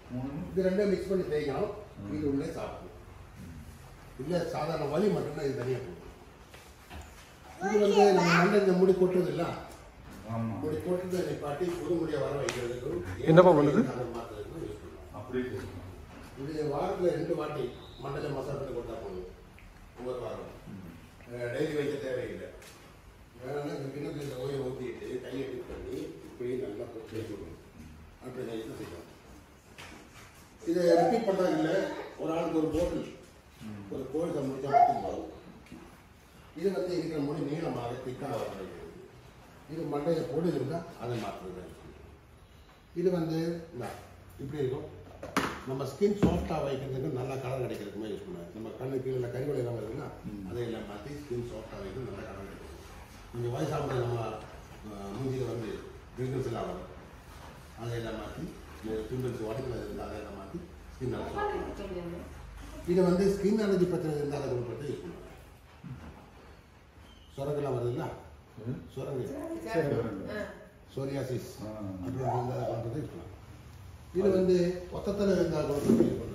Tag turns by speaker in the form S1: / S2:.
S1: இது ரெண்டும் மிக்ஸ் பண்ணி தேய்க்கணும் இது உள்ளே சாப்பிடும் இல்லை சாதாரண வலி மட்டும்தான் இது தனியாக போகும் இது வந்து நம்ம மண்டை இந்த முடி கொட்டுறது இல்லை
S2: ஆமா
S1: முடி கொட்டுறதை நிப்பாட்டி புது முடியை வர வைக்கிறதுக்கு
S3: என்னப்பா பண்ணுது?
S1: அதை மாற்றுறதுக்கு யூஸ் பண்ணலாம்
S2: அப்படியே கேட்கணும்.
S1: இது வாரத்தில் ரெண்டு வாட்டி மண்டல மசாலா பண்ணி கொடுத்தா போதும் ஒவ்வொரு வாரம் டெய்லி வைக்க தேவையில்லை வேணும்னா இந்த கிணத்துல இந்த ஓயை ஊற்றிட்டு கையை டிப் பண்ணி இப்படி நல்லா போட்டு தேய்ச்சி விடணும் அப்படி நைட்டு செய்யணும் இதை ரிப்பீட் பண்ணுறது இல்லை ஒரு ஆளுக்கு ஒரு போட்டில் ஒரு கோழி முடிச்சா மட்டும் போதும் இது வந்து இருக்கிற முடி நீளமாக திக்காக வர வைக்கிறது இது மண்டையில் பொடி இருந்தால் அதை மாற்றுறது இது வந்து இந்தா, இப்படி இருக்கும் நம்ம ஸ்கின் சாஃப்டாக வைக்கிறதுக்கு நல்லா கலர் கிடைக்கிறதுக்குமே யூஸ் பண்ணுவேன் நம்ம கண்ணு கீழே கறிவடை எல்லாம் வருதுன்னா அதையெல்லாம் மாற்றி ஸ்கின் சாஃப்டாக வைக்கிறது நல்லா கலர் கிடைக்கும் கொஞ்சம் வயசாகும்போது நம்ம மூஞ்சியில் வந்து பிரிங்கிள்ஸ் எல்லாம் வரும் அதையெல்லாம் மாற்றி பிம்பிள்ஸ் உடம்புல இருந்தால் அதையெல்லாம் மாற்றி ஸ்கின் நல்லா இது வந்து ஸ்கின் அலர்ஜி பிரச்சனை இருந்தால் அதை கொடுப்பது யூஸ் பண்ணுவேன் சுரங்கெல்லாம் வருதுல்ல சுரங்கு சோரியாசிஸ்
S2: ஆ.
S1: அப்படி இருந்தால் அதை பண்ணுறது யூஸ் பண்ணலாம் இது வந்து ஒத்தத்தில் இருந்தால் கூட யூஸ் பண்ணலாம்